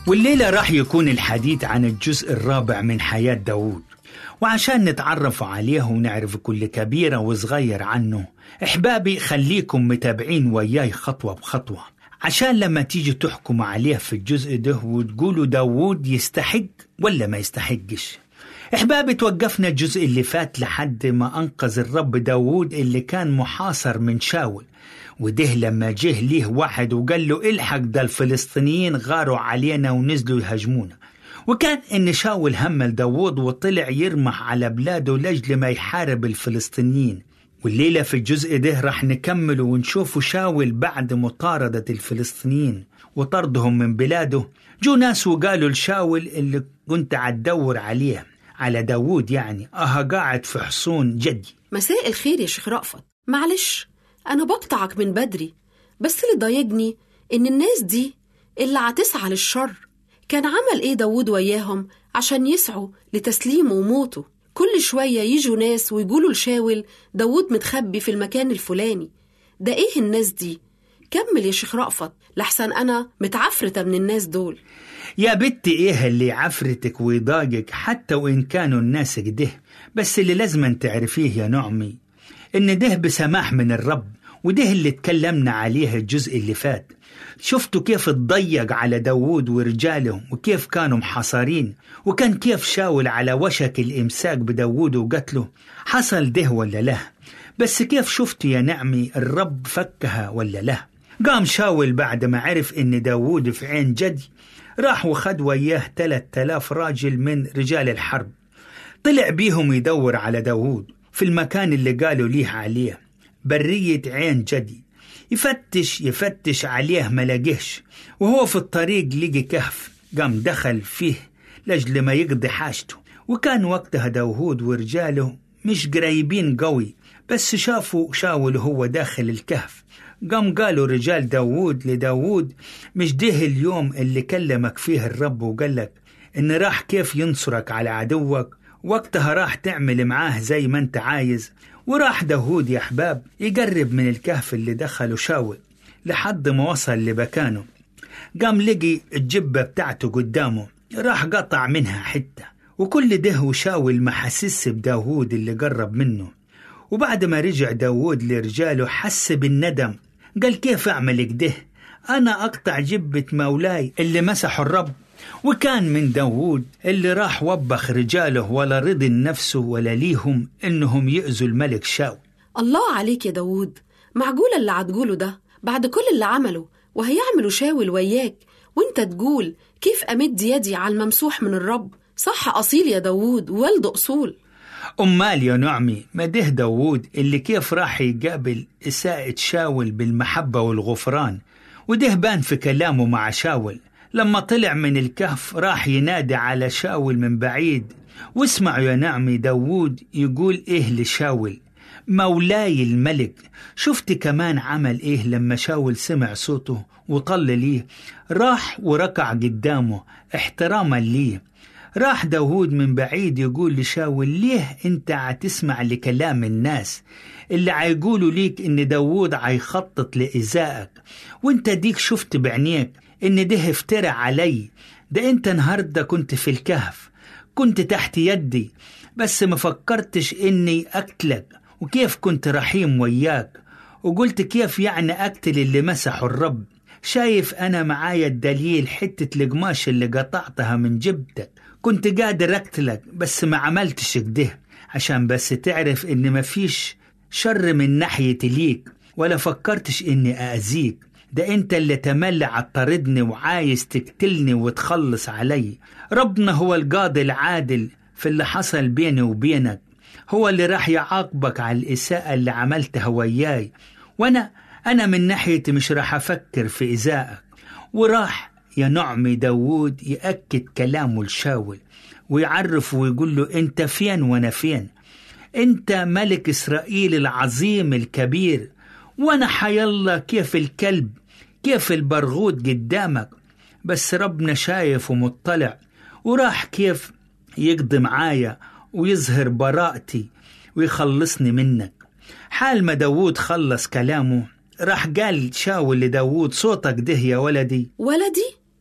والليلة راح يكون الحديث عن الجزء الرابع من حياة داوود وعشان نتعرف عليه ونعرف كل كبيرة وصغير عنه إحبابي خليكم متابعين وياي خطوة بخطوة عشان لما تيجي تحكم عليه في الجزء ده وتقولوا داوود يستحق ولا ما يستحقش إحبابي توقفنا الجزء اللي فات لحد ما أنقذ الرب داوود اللي كان محاصر من شاول وده لما جه ليه واحد وقال له الحق ده الفلسطينيين غاروا علينا ونزلوا يهاجمونا وكان إن شاول همل داوود وطلع يرمح على بلاده لأجل ما يحارب الفلسطينيين والليلة في الجزء ده راح نكمل ونشوف شاول بعد مطاردة الفلسطينيين وطردهم من بلاده جو ناس وقالوا لشاول اللي كنت عتدور عليه على داوود يعني أها قاعد في حصون جدي مساء الخير يا شيخ رأفت معلش أنا بقطعك من بدري بس اللي ضايقني إن الناس دي اللي هتسعى للشر كان عمل إيه داوود وياهم عشان يسعوا لتسليمه وموته كل شوية يجوا ناس ويقولوا لشاول داوود متخبي في المكان الفلاني ده إيه الناس دي؟ كمل يا شيخ رأفت لحسن أنا متعفرتة من الناس دول يا بنت ايه اللي عفرتك ويضايقك حتى وان كانوا الناس كده بس اللي لازم تعرفيه يا نعمي ان ده بسماح من الرب وده اللي اتكلمنا عليه الجزء اللي فات شفتوا كيف اتضيق على داوود ورجاله وكيف كانوا محاصرين وكان كيف شاول على وشك الإمساك بداوود وقتله حصل ده ولا لا بس كيف شفتوا يا نعمي الرب فكها ولا لا قام شاول بعد ما عرف ان داوود في عين جدي راح وخد وياه ثلاث آلاف راجل من رجال الحرب طلع بيهم يدور على داوود في المكان اللي قالوا ليه عليه برية عين جدي يفتش يفتش عليه ما لقيهش وهو في الطريق لقي كهف قام دخل فيه لأجل ما يقضي حاجته وكان وقتها داوود ورجاله مش قريبين قوي بس شافوا شاول وهو داخل الكهف قام قالوا رجال داوود لداوود مش ده اليوم اللي كلمك فيه الرب وقال لك إن راح كيف ينصرك على عدوك وقتها راح تعمل معاه زي ما انت عايز وراح داوود يا أحباب يقرب من الكهف اللي دخله شاول لحد ما وصل لمكانه قام لقي الجبة بتاعته قدامه راح قطع منها حتة وكل ده وشاول ما حسس بداوود اللي قرب منه وبعد ما رجع داوود لرجاله حس بالندم قال كيف أعمل كده أنا أقطع جبة مولاي اللي مسحوا الرب وكان من داوود اللي راح وبخ رجاله ولا رضي نفسه ولا ليهم إنهم يأذوا الملك شاول الله عليك يا داوود معقولة اللي هتقوله ده بعد كل اللي عمله وهيعملوا شاول وياك وانت تقول كيف أمد يدي على الممسوح من الرب صح أصيل يا داوود والد أصول أمال يا نعمي ما ده داوود اللي كيف راح يقابل إساءة شاول بالمحبة والغفران وده بان في كلامه مع شاول لما طلع من الكهف راح ينادي على شاول من بعيد واسمعوا يا نعمي داوود يقول إيه لشاول مولاي الملك شفت كمان عمل إيه لما شاول سمع صوته وطل ليه راح وركع قدامه احتراما ليه راح داوود من بعيد يقول لشاول ليه انت عتسمع لكلام الناس اللي عيقولوا ليك ان داوود عيخطط لإزائك وانت ديك شفت بعينيك ان ده افترى علي ده انت النهارده كنت في الكهف كنت تحت يدي بس ما فكرتش اني اقتلك وكيف كنت رحيم وياك وقلت كيف يعني اقتل اللي مسحوا الرب شايف انا معايا الدليل حتة القماش اللي قطعتها من جبتك كنت قادر اقتلك بس ما عملتش كده عشان بس تعرف ان مفيش شر من ناحيتي ليك ولا فكرتش اني اذيك ده انت اللي تملي عطردني وعايز تقتلني وتخلص علي ربنا هو القاضي العادل في اللي حصل بيني وبينك هو اللي راح يعاقبك على الإساءة اللي عملتها وياي وأنا أنا من ناحيتي مش راح أفكر في إزائك وراح يا نعمي داوود يأكد كلامه لشاول ويعرف ويقول له أنت فين وأنا فين أنت ملك إسرائيل العظيم الكبير وأنا حيالله كيف الكلب كيف البرغوت قدامك بس ربنا شايف ومطلع وراح كيف يقضي معايا ويظهر براءتي ويخلصني منك حال ما داوود خلص كلامه راح قال شاول لداوود صوتك ده يا ولدي ولدي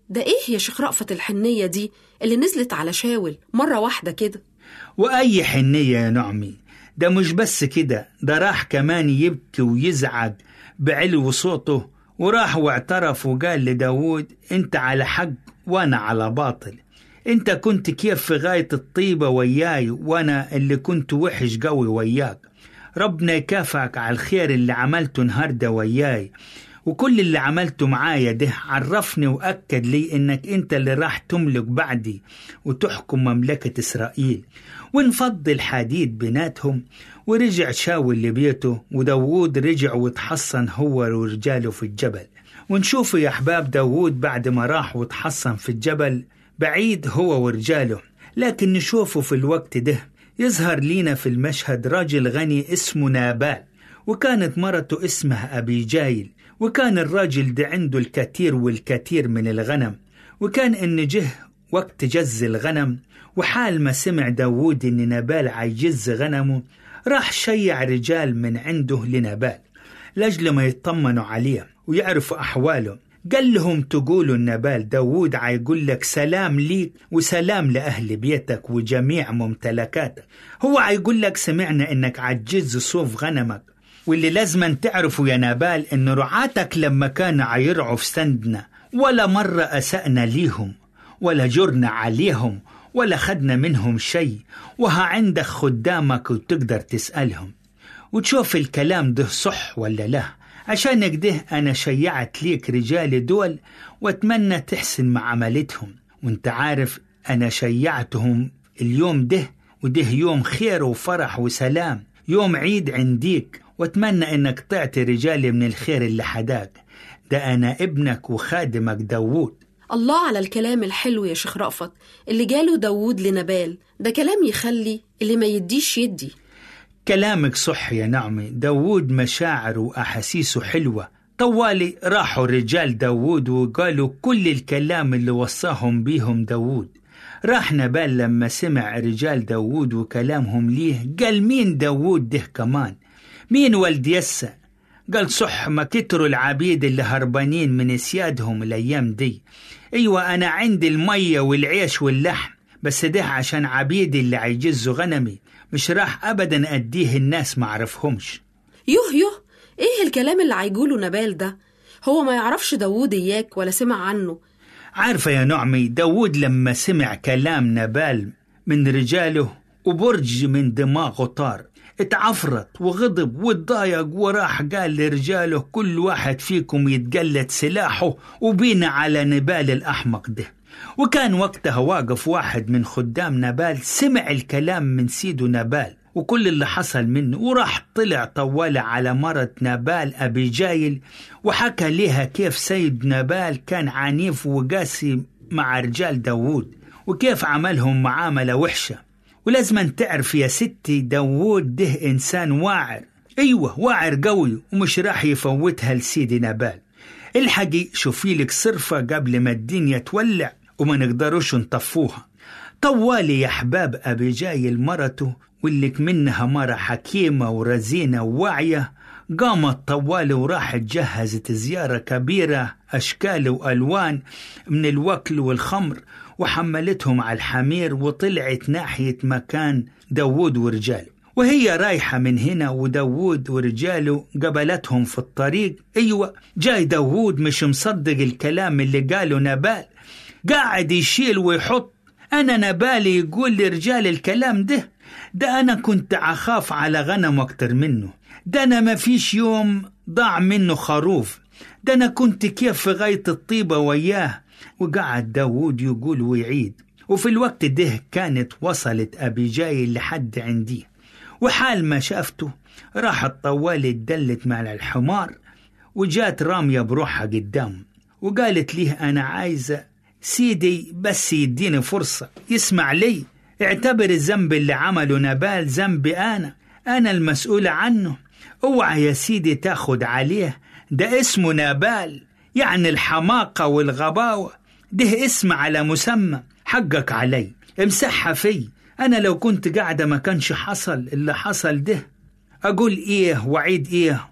ده إيه يا شيخ رأفت الحنية دي اللي نزلت على شاول مرة واحدة كده وأي حنية يا نعمي ده مش بس كده ده راح كمان يبكي ويزعج بعلو صوته وراح واعترف وقال لداود انت على حق وانا على باطل انت كنت كيف في غاية الطيبة وياي وانا اللي كنت وحش قوي وياك ربنا يكافئك على الخير اللي عملته النهارده وياي وكل اللي عملته معايا ده عرفني وأكد لي إنك أنت اللي راح تملك بعدي وتحكم مملكة إسرائيل وانفض الحديد بيناتهم ورجع شاول لبيته وداوود رجع وتحصن هو ورجاله في الجبل ونشوف يا أحباب داوود بعد ما راح وتحصن في الجبل بعيد هو ورجاله لكن نشوفه في الوقت ده يظهر لينا في المشهد راجل غني اسمه نابال وكانت مرته اسمها أبي جايل وكان الراجل ده عنده الكثير والكثير من الغنم وكان إن جه وقت جز الغنم وحال ما سمع داوود إن نبال عيجز غنمه راح شيع رجال من عنده لنبال لأجل ما يطمنوا عليه ويعرفوا أحواله قال لهم تقولوا النبال داوود عيقول لك سلام ليك وسلام لأهل بيتك وجميع ممتلكاتك هو عيقول لك سمعنا إنك عجز صوف غنمك واللي لازما تعرفوا يا نبال إن رعاتك لما كانوا عيرعوا في سندنا ولا مرة أسأنا ليهم ولا جرنا عليهم ولا خدنا منهم شيء وها عندك خدامك وتقدر تسألهم وتشوف الكلام ده صح ولا لا عشان كده أنا شيعت ليك رجالي دول وأتمنى تحسن معاملتهم وانت عارف أنا شيعتهم اليوم ده وده يوم خير وفرح وسلام يوم عيد عنديك واتمنى انك تعطي رجالي من الخير اللي حداك ده انا ابنك وخادمك داوود الله على الكلام الحلو يا شيخ رأفت اللي جاله داوود لنبال ده كلام يخلي اللي ما يديش يدي كلامك صح يا نعمي داوود مشاعره وأحاسيسه حلوة طوالي راحوا رجال داوود وقالوا كل الكلام اللي وصاهم بيهم داوود راح نبال لما سمع رجال داوود وكلامهم ليه قال مين داوود ده كمان مين ولد يسا قال صح ما كتروا العبيد اللي هربانين من سيادهم الأيام دي أيوة أنا عندي المية والعيش واللحم بس ده عشان عبيدي اللي عيجزوا غنمي مش راح أبدا أديه الناس معرفهمش يوه يوه ايه الكلام اللي هيقوله نبال ده هو ما يعرفش داوود اياك ولا سمع عنه عارفة يا نعمي داود لما سمع كلام نبال من رجاله وبرج من دماغه طار اتعفرت وغضب واتضايق وراح قال لرجاله كل واحد فيكم يتجلد سلاحه وبينا على نبال الأحمق ده وكان وقتها واقف واحد من خدام نبال سمع الكلام من سيده نبال وكل اللي حصل منه وراح طلع طوالة على مرة نبال أبي جايل وحكى لها كيف سيد نبال كان عنيف وقاسي مع رجال داوود وكيف عملهم معاملة وحشة ولازم تعرف يا ستي داوود ده إنسان واعر أيوة واعر قوي ومش راح يفوتها لسيدي نبال الحقي شوفي لك صرفة قبل ما الدنيا تولع وما نقدروش نطفوها طوالي يا أحباب أبي جايل مرته واللي منها مرة حكيمة ورزينة وواعية قامت طوالي وراحت جهزت زيارة كبيرة أشكال وألوان من الوكل والخمر وحملتهم على الحمير وطلعت ناحية مكان داوود ورجاله وهي رايحة من هنا وداوود ورجاله قبلتهم في الطريق أيوة جاي داوود مش مصدق الكلام اللي قاله نبال قاعد يشيل ويحط أنا نبالي يقول لرجال الكلام ده ده أنا كنت أخاف على غنم أكتر منه ده أنا ما فيش يوم ضاع منه خروف ده أنا كنت كيف في غاية الطيبة وياه وقعد داوود يقول ويعيد وفي الوقت ده كانت وصلت أبي جاي لحد عندي وحال ما شافته راحت طوالي اتدلت مع الحمار وجات رامية بروحها قدام وقالت ليه أنا عايزة سيدي بس يديني فرصة يسمع لي اعتبر الذنب اللي عمله نبال ذنبي أنا أنا المسؤولة عنه اوعى يا سيدي تاخد عليه ده اسمه نبال يعني الحماقة والغباوة ده اسم على مسمى حقك علي امسحها في أنا لو كنت قاعدة ما كانش حصل اللي حصل ده أقول إيه وعيد إيه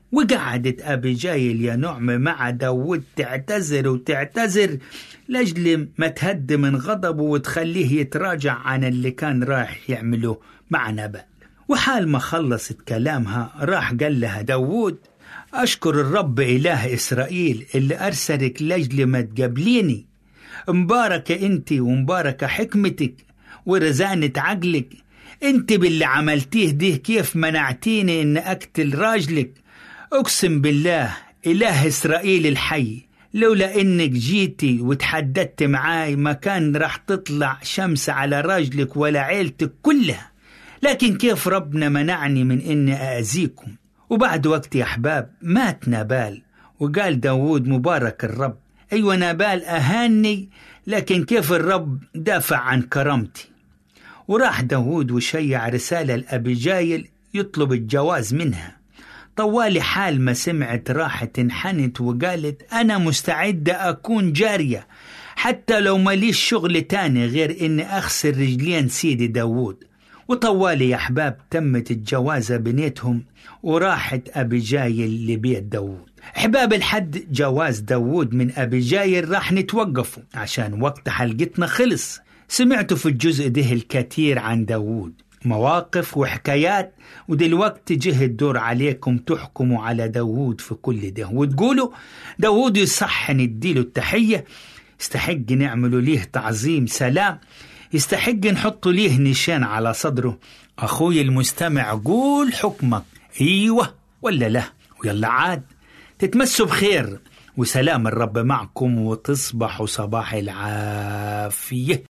وقعدت أبيجايل يا نعمة مع داود تعتذر وتعتذر لأجل ما تهد من غضبه وتخليه يتراجع عن اللي كان راح يعمله مع نبال وحال ما خلصت كلامها راح قال لها داود أشكر الرب إله إسرائيل اللي أرسلك لأجل ما تقابليني مباركة أنت ومباركة حكمتك ورزانة عقلك أنت باللي عملتيه ده كيف منعتيني أن أقتل راجلك أقسم بالله إله إسرائيل الحي لولا إنك جيتي وتحددت معاي ما كان راح تطلع شمس على راجلك ولا عيلتك كلها لكن كيف ربنا منعني من إني أأذيكم وبعد وقت يا أحباب مات نابال وقال داود مبارك الرب أيوة نابال أهاني لكن كيف الرب دافع عن كرامتي وراح داود وشيع رسالة لأبيجايل يطلب الجواز منها طوالي حال ما سمعت راحت انحنت وقالت أنا مستعدة أكون جارية حتى لو ماليش شغل تاني غير إني أغسل رجلين سيدي داود وطوالي يا أحباب تمت الجوازة بيناتهم وراحت أبيجايل لبيت داود أحباب الحد جواز داود من أبيجايل راح نتوقفوا عشان وقت حلقتنا خلص سمعتوا في الجزء ده الكثير عن داود مواقف وحكايات ودلوقتي جه الدور عليكم تحكموا على داود في كل ده وتقولوا داود يصح نديله التحية يستحق نعملوا ليه تعظيم سلام يستحق نحطوا ليه نشان على صدره أخوي المستمع قول حكمك أيوة ولا لا ويلا عاد تتمسوا بخير وسلام الرب معكم وتصبحوا صباح العافية